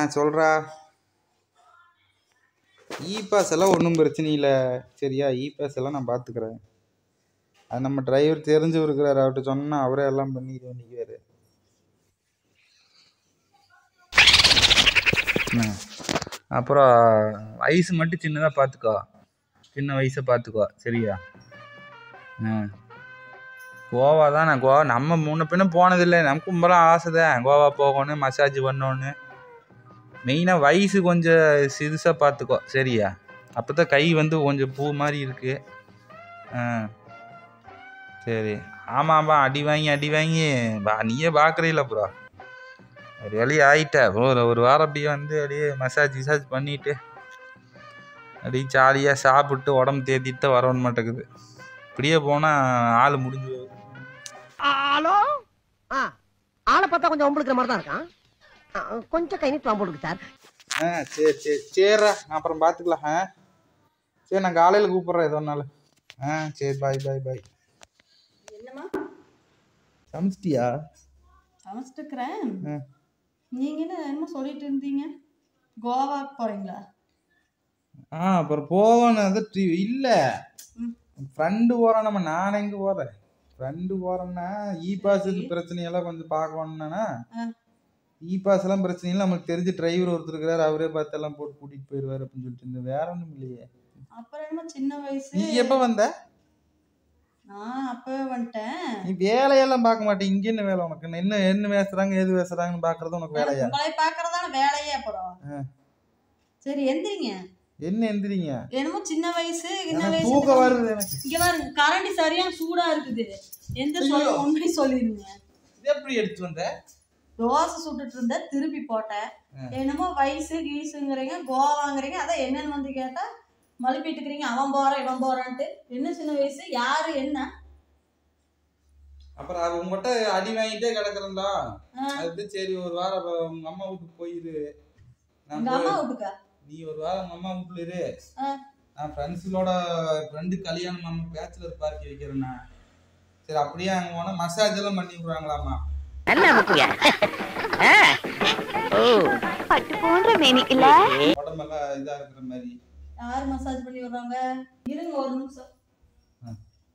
சொல்றா e pass எல்லாம் ஒன்றும் பிரச்சனை இல்லை சரியா இ பாஸ் எல்லாம் நான் பார்த்துக்கிறேன் அது நம்ம டிரைவர் தெரிஞ்சு இருக்கிறாரு அவர்கிட்ட சொன்னா அவரே எல்லாம் பண்ணி இது பண்ணிக்குவாரு என்ன? அப்புறம் வயசு மட்டும் சின்னதாக பார்த்துக்கோ சின்ன வயசை பார்த்துக்கோ சரியா ஆ கோவா தான் நான் கோவா நம்ம முன்ன பின்ன போனதில்லை நமக்கு கும்பலாம் ஆசை தான் கோவா போகணும் மசாஜ் பண்ணணும் மெயினாக வயசு கொஞ்சம் சிறுசாக பார்த்துக்கோ சரியா அப்போ தான் கை வந்து கொஞ்சம் பூ மாதிரி இருக்கு ஆ சரி ஆமாம் ஆமாம் அடி வாங்கி அடி வாங்கி பா நீயே பார்க்குறீல்ல ப்ரோ ஒரு வழி ஆயிட்ட ஒரு ஒரு வாரம் அப்படியே வந்து அப்படியே மசாஜ் கிசாஜ் பண்ணிட்டு அப்படியே ஜாலியாக சாப்பிட்டு உடம்பு தேத்திட்டு தான் வரவன் மாட்டேங்குது இப்படியே போனால் ஆள் முடிஞ்சு போகுது. ஹலோ ஆ ஆளை பார்த்தா கொஞ்சம் ஒம்பளுக்கிற மாதிரி தான் இருக்கான் ஆ, கொஞ்சம் கை நீட்டு வாம்போடுக்கு சார் ஆ சரி சரி சரிடா நான் அப்புறம் பார்த்துக்கலாம் ஆ சரி நான் காலையில் கூப்பிட்றேன் எதோ நாள் ஆ சரி பாய் பாய் பாய் என்னம்மா சமைச்சிட்டியா சமைச்சிட்டுக்கிறேன் ஆ நீங்க என்ன என்னமோ சொல்லிட்டு இருந்தீங்க கோவாக்கு போறீங்களா ஆ அப்புறம் போகணும் அது ட்ரி- இல்ல ம். ஃப்ரெண்டு போகிறோம் நம்ம நான் எங்கே போகிறேன் ஃப்ரெண்டு போகிறோம்னா இ பாஸ் பிரச்சனையெல்லாம் கொஞ்சம் பார்க்கணும்னா ஆ. இ பாஸ் எல்லாம் பிரச்சனை இல்லை நம்மளுக்கு தெரிஞ்ச டிரைவர் ஒருத்தர் இருக்கிறாரு அவரே பார்த்து எல்லாம் போட்டு கூட்டிகிட்டு போயிடுவார் அப்படின்னு சொல்லிட்டு இருந்தேன் வேற ஒன்றும் இல்லையே அப்புறம் என்னமோ சின்ன வயசு நீ எப்போ வந்த நான் அப்பவே வந்துட்டேன் நீ வேலையெல்லாம் பார்க்க மாட்டேன் இங்க என்ன வேலை உனக்கு என்ன என்ன பேசுறாங்க எது பேசுறாங்கன்னு பார்க்கறது உனக்கு வேலையா உங்களை பாக்குறதான வேலையே அப்புறம் ஆ. சரி எந்திரிங்க என்ன எந்திரிங்க என்னமோ சின்ன வயசு சின்ன எனக்கு வயசு தூக்கம் வருது எனக்கு இங்க பாருங்க கரண்டி சரியான சூடா இருக்குது எந்த சொல்ல ஐயோ. உண்மை சொல்லிருங்க இது எப்படி எடுத்து வந்த தோசை சுட்டுட்டு இருந்த திருப்பி போட்டேன் ஆ. என்னமோ வயசு கீசுங்கிறீங்க கோவாங்கிறீங்க அதான் என்னன்னு வந்து கேட்டா மழுப்பிட்டுக்கிறீங்க அவன் போறான் இவன் போறான்ட்டு என்ன சின்ன வயசு யாரு என்ன அப்புறம் அது உங்ககிட்ட அடி வாங்கிட்டே கிடக்குறா ஆ. அது சரி ஒரு வாரம் அப்ப உங்க அம்மா வீட்டுக்கு போயிரு நான் எங்க போய்- அம்மா வீட்டுக்கா நீ ஒரு வாரம் உங்க அம்மா வீட்டுல இரு ஆ. நான் ஃப்ரெண்ட்ஸுகளோட ஃப்ரெண்டு கல்யாணம் நம்ம பேச்சுலர் பார்ட்டி வைக்கிறேண்ணா சரி அப்படியே அங்கே போனால் மசாஜ் எல்லாம் பண்ணி விடுறாங்களாமா நல்லா இருக்குங்க ஓ பட்டு போன்ற மேனி இல்ல உடம்பெல்லாம் இதாக இருக்கிற மாதிரி யாரு மசாஜ் பண்ணி விடுறாங்க இருங்க ஒரு நிமிஷம் ஆ.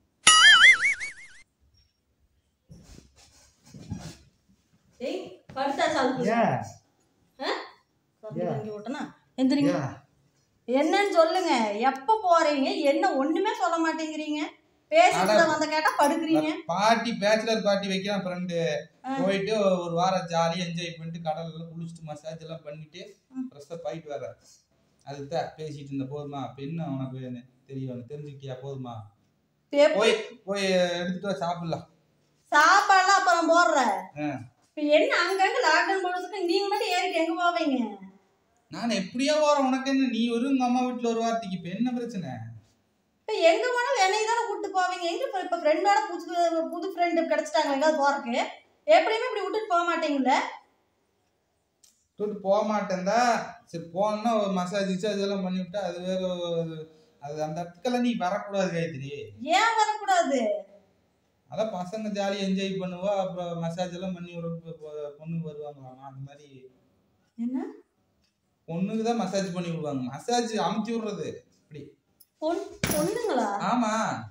ஏய் படுத்தா சாப்பிடு ஏன் சாப்பிட்டு ஏன்? வாங்கி விட்டனா எந்திரிங்க ஏன் என்னன்னு சொல்லுங்க எப்ப போறீங்க என்ன ஒண்ணுமே சொல்ல மாட்டேங்கிறீங்க பேசிட்டு அட- வந்த கேட்டா படுக்கிறீங்க பார்ட்டி பேச்சுலர் பார்ட்டி வைக்கிறான் ஃப்ரெண்டு ஆ. போயிட்டு ஒரு வாரம் ஜாலியாக என்ஜாய் பண்ணிட்டு கடல்ல குளிச்சுட்டு மசாஜ் எல்லாம் பண்ணிட்டு ம். ஃப்ரெஷ்ஷாக போயிட்டு வர அதுதான் பேசிட்டு இருந்த போதுமா இப்ப என்ன உனக்கு தெரியும் தெரிஞ்சுக்கிட்டியா போதுமா எப்ப- போய் போய் எடுத்துட்டு வா சாப்பிடலாம் சாப்பாடுலாம் அப்புறம் போடுற ஆ. இப்ப என்ன அங்கங்க லாக்டவுன் போடுறதுக்கு நீங்க மட்டும் ஏறிட்டு எங்க போவீங்க நான் எப்படியோ போறேன் உனக்கு என்ன நீ ஒரு உங்க அம்மா வீட்டுல ஒரு வார்த்தைக்கு இப்ப என்ன பிரச்சனை இப்ப எங்க போனாலும் என்னைக்கு தானே கூட்டு போவீங்க எங்க இப்ப இப்ப ஃப்ரெண்டோட புது புது ஃப்ரெண்டு கிடைச்சிட்டாங்க எங்காவது போறதுக்கு எப்படியுமே இப்படி விட்டுட்டு போக மாட்டீங்கல்ல விட்டுட்டு போக மாட்டேன்தா சரி போனா ஒரு மசாஜ் கிசாஜ் எல்லாம் பண்ணி விட்டா அது வேற ஒரு- அது அந்த இடத்துக்கெல்லாம் நீ வரக்கூடாது காயத்ரி ஏன் வரக்கூடாது அதான் பசங்க ஜாலியாக என்ஜாய் பண்ணுவா அப்புறம் மசாஜ் எல்லாம் பண்ணி ஒரு பொ- பொ- பொண்ணுங்க வருவாங்களாமா அந்த மாதிரி என்ன பொண்ணுக்கு தான் மசாஜ் பண்ணி விடுவாங்க மசாஜ் அமுத்தி விடுறது இப்படி பொன் பொண்ணுங்களா ஆமா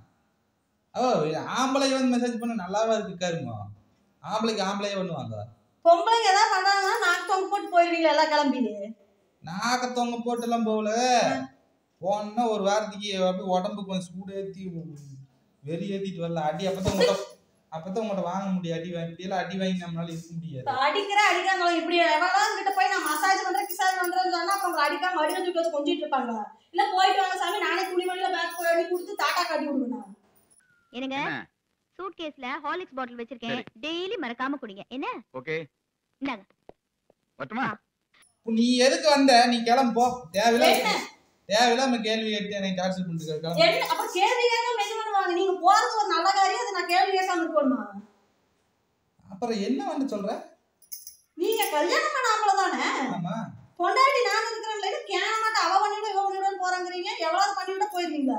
ஓ ஆம்பளை வந்து மெசேஜ் பண்ண நல்லாவா இருக்கு காருங்க ஆம்பளைக்கு ஆம்பளையே பண்ணுவாங்க பொம்பளைங்க ஏதாவது பண்ணாங்கன்னா நாக்கு தொங்க போட்டு போயிருவீங்களா எல்லாம் கிளம்பி நாக்க தொங்க போட்டெல்லாம் போகல போனா ஒரு வாரத்துக்கு அப்படியே உடம்பு கொஞ்சம் சூடு ஏத்தி வெறி ஏத்திட்டு வரல அடி அப்பதான் உங்கள்கிட்ட அப்பதான் உங்கள்கிட்ட வாங்க முடியும் அடி வாங்கிட்டு அடி வாங்கி நம்மளால இருக்க முடியாது இப்ப அடிக்கிற அடிக்காம இப்படி எவ்வளவு கிட்ட போய் நான் மசாஜ் பண்றேன் கிசாஜ் பண்றேன்னு சொன்னா அப்புறம் உங்களை அடிக்காம அடிக்க தூக்கி வச்சு கொஞ்சிட்டு இருப்பாங்க இல்ல போயிட்டு வாங்க சாமி நானே துணிமணியில பேக் பண்ணி கொடுத்து தாட்டா காட்டி விடுவேன் என்னங்க சூட் கேஸ்ல ஹார்லிக்ஸ் பாட்டில் வச்சிருக்கேன் சரி. டெய்லி மறக்காம குடிங்க என்ன ஓகே இந்தாங்க வரட்டுமா நீ எதுக்கு வந்த நீ கிளம்பு போ தேவையில்லாம என்ன? தேவையில்லாம கேள்வி கேட்டு எனக்கு கேன்சல் பண்ணிட்டு கிளம்பு என்ன அப்ப கேள்வி கேட்காம என்ன பண்ணுவாங்க நீங்க போறது ஒரு நல்ல காரியம் அது நான் கேள்வி கேட்காம இருக்கணுமா அப்புறம் என்ன வந்து சொல்ற நீங்க கல்யாணம் பண்ண ஆம்பளை தானே ஆமா பொண்டாட்டி நான் இருக்கிறேன் கேன மாட்டேன் அவ பண்ணிவிட இவ பண்ணிவிட போறாங்கிறீங்க எவ்வளவு பண்ணிவிட போயிருவீங்களா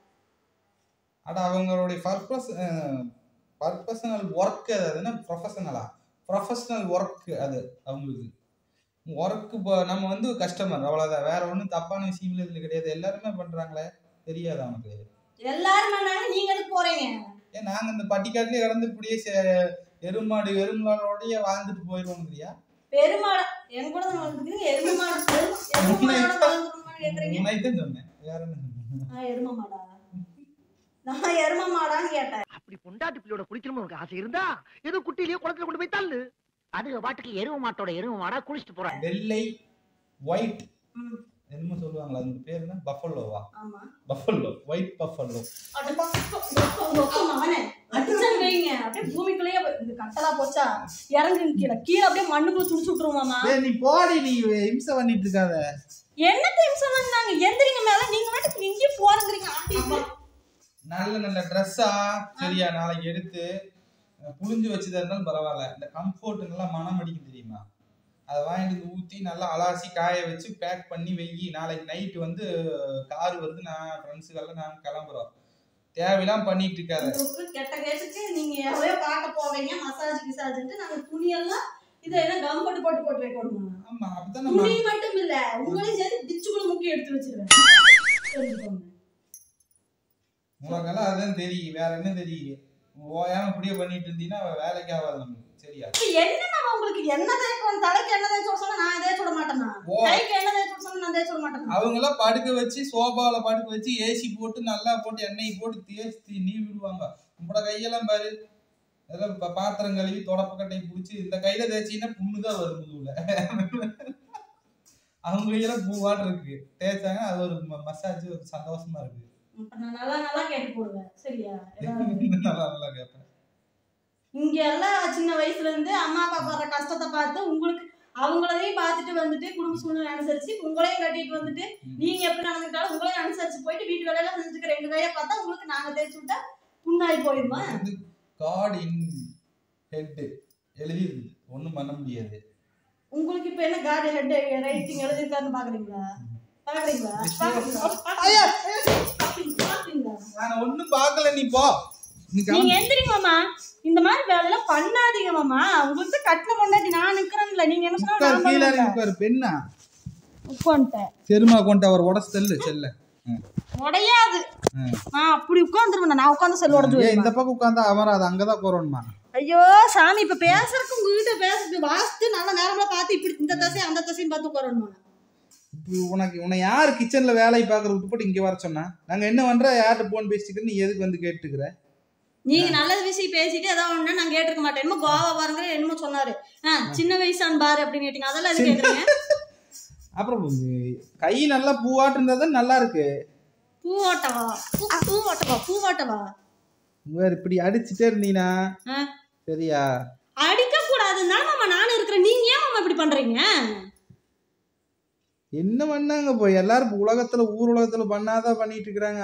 அட அவங்களுடைய பர்பஸ் பர்பஷனல் ஒர்க் அது என்ன ப்ரொஃபஷனலா ப்ரொஃபஷனல் ஒர்க் அது அவங்களுக்கு ஒர்க்கு நம்ம வந்து கஸ்டமர் அவ்வளோதான் வேற ஒன்றும் தப்பான விஷயம் இதில் கிடையாது எல்லாருமே பண்றாங்களே தெரியாது அவனுக்கு எல்லாரும் பண்ணாங்க நீங்க எதுக்கு போறீங்க ஏன் நாங்கள் இந்த பட்டிக்காட்டிலே கடந்து இப்படியே செ- எருமாடு எருமாடோடய வாழ்ந்துட்டு போயிடுவோங்கிறியா பெருமாள் என் கூட தான் வளர்ந்துருக்கீங்க எருமை மாடு எருமை- எருமை மாடோட வளர்ந்துருக்கோம்னு கேக்குறீங்க உன்னைத்தான் சொன்னேன் வேற என்ன சொன்னேன் நான் எருமை மாடா நான் எருமை மாடான்னு கேட்டேன் அப்படி பொண்டாட்டி பிள்ளையோட குளிக்கணும்னு உனக்கு ஆசை இருந்தா ஏதோ குட்டிலேயே குளத்துல கொண்டு போய் தள்ளு அது பாட்டுக்கு எருவு மாட்டோட எருவு மாடா குளிச்சுட்டு போறேன் வெள்ளை ஒயிட் ம், என்னமோ சொல்லுவாங்களா அதுக்கு பேர் என்ன பஃபல்லோவா ஆமா பஃபல்லோ ஒயிட் பஃபல்லோ அது பக்கம் பக்கம் பக்கம் மகனே அடிச்சன் வைங்க அப்படியே பூமிக்குள்ளேயே போய்- இந்த கட்டலா போச்சா இறங்கு கீழே கீழே அப்படியே மண்ணுக்குள்ள சுடிச்சு விட்டுருவோமாமா ஏய் நீ போடி நீ இம்சை பண்ணிட்டு இருக்காத என்ன டென்ஷன் வந்தாங்க எந்திரிங்க மேல நீங்க மட்டும் இங்கே போறங்கிறீங்க ஆட்டி நல்ல நல்ல ட்ரெஸ்ஸா சரியா நாளைக்கு எடுத்து அஹ், புழிஞ்சு வச்சதா இருந்தாலும் பரவாயில்ல இந்த கம்ஃபோர்ட் நல்லா மனம் அடிக்கும் தெரியுமா அதை வாங்கிட்டு வந்து ஊற்றி நல்லா அலாசி காய வச்சு பேக் பண்ணி வெயி நாளைக்கு நைட்டு வந்து கார் வருது நான் ஃப்ரெண்ட்ஸுக்கெல்லாம் நாங்கள் கிளம்புறோம் தேவையெல்லாம் பண்ணிட்டு இருக்காத உங்களுக்கு கெட்ட கேட்டுக்கு நீங்க எவ்வளோ பார்க்க போவீங்க மசாஜ் கிசாஜ்ன்ட்டு நாங்க துணியெல்லாம் இதை என்ன கம் போட்டு போட்டு போட்டு வைக்கணுமா ஆமா அப்படித்தான் நம்ம துணி மட்டும் இல்ல உங்களையும் சேர்த்து டிச்சுக்குள்ள முக்கி எடுத்து வச்சிருவேன் தெரிஞ்சுக்கோங்க உனக்கெல்லாம் அதான் தெரியும் வேற என்ன தெரியும் ஓயாம இப்படியே பண்ணிட்டு இருந்தீங்கன்னா வேலைக்கு ஆகாது நமக்கு சரியா இப்ப என்னமா உங்களுக்கு என்ன தேய்க்கணும் தலைக்கு என்ன தேய்ச்சு விட சொன்னா நான் தேய்ச்சு விட மாட்டேனா ஓ கைக்கு என்ன தேய்ச்சு விட சொன்னா நான் தேய்ச்சு விட மாட்டேனா அவங்களாம் படுக்க வச்சு சோபாவில் படுக்க வச்சு ஏசி போட்டு நல்லா போட்டு எண்ணெய் போட்டு தேய்ச்சி நீ விடுவாங்க உங்களோட கையெல்லாம் பாரு அதெல்லாம் இப்ப பாத்திரம் கழுவி தொடப்பக்கட்டை பிடிச்சி இந்த கையில தேய்ச்சின்னா புண்ணு தான் வரும் முதுகுல அவங்க கையெல்லாம் பூவாட்டு இருக்கு தேய்ச்சாங்க அது ஒரு மசாஜ் ஒரு சந்தோஷமா இருக்கு இப்ப நான் நல்லா நல்லா கேட்டு போடுவேன் சரியா ஏதாவது நல்லா நல்லா கேட்பேன் இங்க எல்லாம் சின்ன வயசுல இருந்து அம்மா அப்பா படுற கஷ்டத்தை பார்த்து உங்களுக்கு அவங்களையும் பார்த்துட்டு வந்துட்டு குடும்ப சூழ்நிலை அனுசரிச்சு உங்களையும் கட்டிட்டு வந்துட்டு நீங்க எப்படி நடந்துக்கிட்டாலும் உங்களையும் அனுசரிச்சு போயிட்டு வீட்டு வேலையெல்லாம் செஞ்சுக்கிற எங்க கையை பார்த்தா உங்களுக்கு நாங்க தேய்ச்சி விட்டா புண்ணாய் போயிடுமா வந்து காட் இன் ஹெட் எழுதி ஒன்றும் பண்ண முடியாது உங்களுக்கு இப்ப என்ன கார்டு ஹெட் ரைட்டிங் எழுதிருக்காருன்னு பாக்குறீங்களா பாக்குறீங்களா பாக்குறீங்களா? ஐயா! பாக்குறீங்களா? பாக்குறீங்களா? நான் ஒன்றும் பார்க்கல நீ போ நீ நீங்க கிளம்பு. எந்திரிங்க மாமா இந்த மாதிரி வேலையெல்லாம் பண்ணாதீங்க மாமா உங்களுக்கு கட்டின பொண்டாட்டி நான் நிக்கிறேன்ல நீங்க என்ன உட்காரு சொன்னா கீழே இறங்கி உட்காரு பெண்ணா உட்காந்துட்டேன் செருமா கொண்டு அவர் உடச்சு தள்ளு செல்ல ம், உடையாது ம். நான் அப்படி உட்காந்துருவேன் நான் உட்காந்து செல் உடஞ்சு ஏய் இந்த பக்கம் உட்காந்தா அமராது அங்கதான் போறோம்மா ஐயோ சாமி இப்ப பேசுறதுக்கு உங்ககிட்ட பேசுறது வாசித்து நல்ல நேரம்லாம் பார்த்து இப்படி இந்த தசை அந்த தசையும் பார்த்து உட்காரணும் இப்போ உனக்கு உன்னை யார் கிச்சன்ல வேலையை பார்க்கற விட்டு போட்டு இங்க வர சொன்னா நாங்க என்ன பண்ற யார்கிட்ட போன் பேசிட்டு நீ எதுக்கு வந்து கேட்டுக்கிற நீங்க நல்ல விஷயம் பேசிட்டு ஏதாவது ஒண்ணு நான் கேட்டிருக்க மாட்டேன் என்னமோ கோவா பாருங்க என்னமோ சொன்னாரு ஆ சின்ன வயசான் பாரு அப்படின்னு கேட்டீங்க அதெல்லாம் எது கேக்குறீங்க அப்புறம் கை நல்லா பூவாட்டு இருந்தா தான் நல்லா இருக்கு பூ ஓட்டவா பூ பூ ஓட்டவா பூ ஓட்டவா வேற இப்படி அடிச்சுட்டே இருந்தீனா ஆ. சரியா அடிக்க கூடாதுன்னு மாமா நானும் இருக்கிறேன் நீங்க ஏன் மாமா இப்படி பண்றீங்க என்ன பண்ணாங்க போய் எல்லாரும் இப்ப உலகத்துல ஊர் உலகத்துல பண்ணாதான் பண்ணிட்டு இருக்கிறாங்க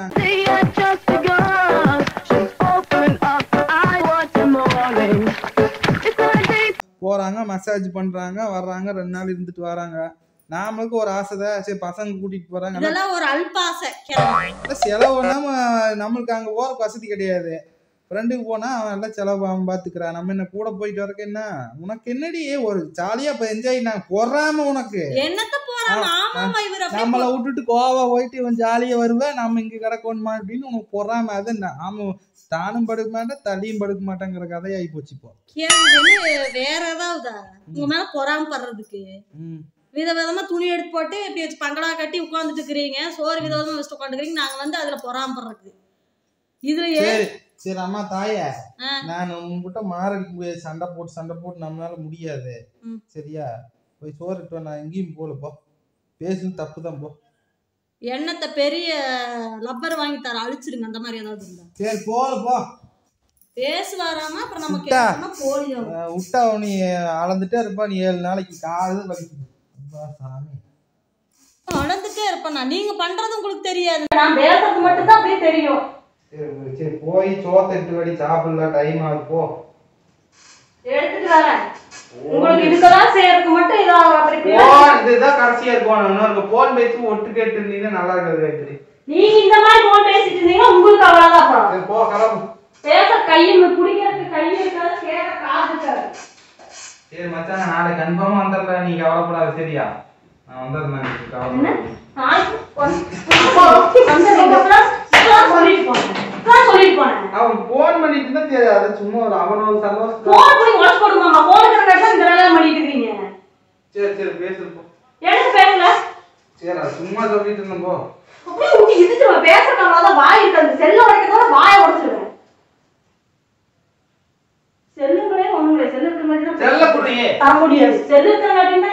போறாங்க மசாஜ் பண்றாங்க வர்றாங்க ரெண்டு நாள் இருந்துட்டு வராங்க நாமளுக்கு ஒரு ஆசை தான் சரி பசங்க கூட்டிட்டு போறாங்க ஆனா இதெல்லாம் ஒரு அல்பாசை இல்ல, செலவு பண்ணாம நம்மளுக்கு அங்க போற வசதி கிடையாது ஃப்ரெண்டுக்கு போனா அவன் எல்லாம் செலவு அவன் பாத்துக்கிறான் நம்ம என்ன கூட போயிட்டு வரக்கு என்ன உனக்கு என்னடி ஒரு ஜாலியா இப்ப என்ஜாய் நான் பொறாம உனக்கு என்னத்த போறாங்க ஆமாமா இவர் அப்படியே நம்மளை விட்டுட்டு கோவா போயிட்டு இவன் ஜாலியா வருவேன் நம்ம இங்க கிடக்கணுமா அப்படின்னு உனக்கு பொறாம அது என்ன ஆமா தானும் படுக்க மாட்டேன் தள்ளியும் படுக்க மாட்டேங்கிற கதையாகி போச்சு இப்போ கேள்வி வேற ஏதாவதா உங்க மேல பொறாம படுறதுக்கு ம். விதவிதமா துணி எடுத்து போட்டு இப்படி வச்சு பங்களா கட்டி உட்காந்துட்டு இருக்கிறீங்க சோறு விதவிதமா வச்சுட்டு உட்காந்துக்கிறீங்க நாங்க வந்து அதுல பொறாம படுறதுக்கு இதுல ஏ- சரி சரி அம்மா தாயே ஆ. நான் உங்ககிட்ட மாறடிக்க முடியாது சண்டை போட்டு சண்டை போட்டு நம்மளால முடியாது ம். சரியா போய் சோறு இட்டு வா, நான் எங்கேயும் போல போ பேசுனது தப்பு தான் போ எண்ணத்தை பெரிய லப்பர் வாங்கி தர அழிச்சிருங்க அந்த மாதிரி ஏதாவது இருந்தா சரி போல போ பேசு வராம அப்புறம் நம்ம விட்டா. கேட்டோம்னா போலியோ அஹ் விட்டா நீ அளந்துட்டே இருப்பா நீ ஏழு நாளைக்கு காலையில் வலிக்குது அப்பா சாமி வளர்ந்துட்டே இருப்பேன் நான் நீங்க பண்றது உங்களுக்கு தெரியாது நான் பேசுறது மட்டும் தான் அப்படியே தெரியும் சரி சரி போய் சோத்தை எட்டு வடி சாப்பிடலாம் டைம் ஆகுது போ எடுத்துட்டு வரேன் உங்களுக்கு இதுக்கெல்லாம் செய்யறதுக்கு மட்டும் இதா அப்படி போன் இதுதான் கடைசியா இருக்கும் இன்னொரு போன் பேசி ஒட்டு கேட்டு இருந்தீங்கன்னா நல்லா இருக்காது காயத்ரி நீங்க இந்த மாதிரி போன் பேசிட்டு இருந்தீங்கன்னா உங்களுக்கு அவ்வளவுதான் அப்புறம் சரி போ கிளம்பு பேச கையில் குடிக்கிறதுக்கு கை இருக்காது கேட்க காது இருக்காது சரி மச்சான் நாளை கன்ஃபார்மா வந்துடுறேன் நீ கவலைப்படாத சரியா நான் வந்துடுறேன் நீ கவலைப்படாத நாளைக்கு வந்து- வந்து நீங்க இப்பதான் இப்பதான் சொல்லிட்டு போனேன் இப்பதான் சொல்லிட்டு போனேன் அவன் போன் பண்ணிட்டு இருந்தா சரி அது சும்மா ஒரு அவன ஒரு சந்தோஷம் போன் பண்ணி உடச்சு போடுமாமா போனுக்கு தான் இந்த வேலை பண்ணிட்டு இருக்கீங்க சரி சரி பேசுப்போம் எனக்கு பேசல சரி அது சும்மா சொல்லிட்டு இருந்தேன் போ அப்படியே ஊட்டி இடிச்சிருவேன் பேசுறதுனால தான் வாய் இருக்கு அந்த செல்ல உடைக்கிறதோட வாயை உடைச்சிருவேன் செல்லுங்களே ஒண்ணுங்களே செல்லு இருக்கிற மாதிரி செல்ல புள்ளையே தர முடியாது செல்லு இருக்கிற காட்டியும்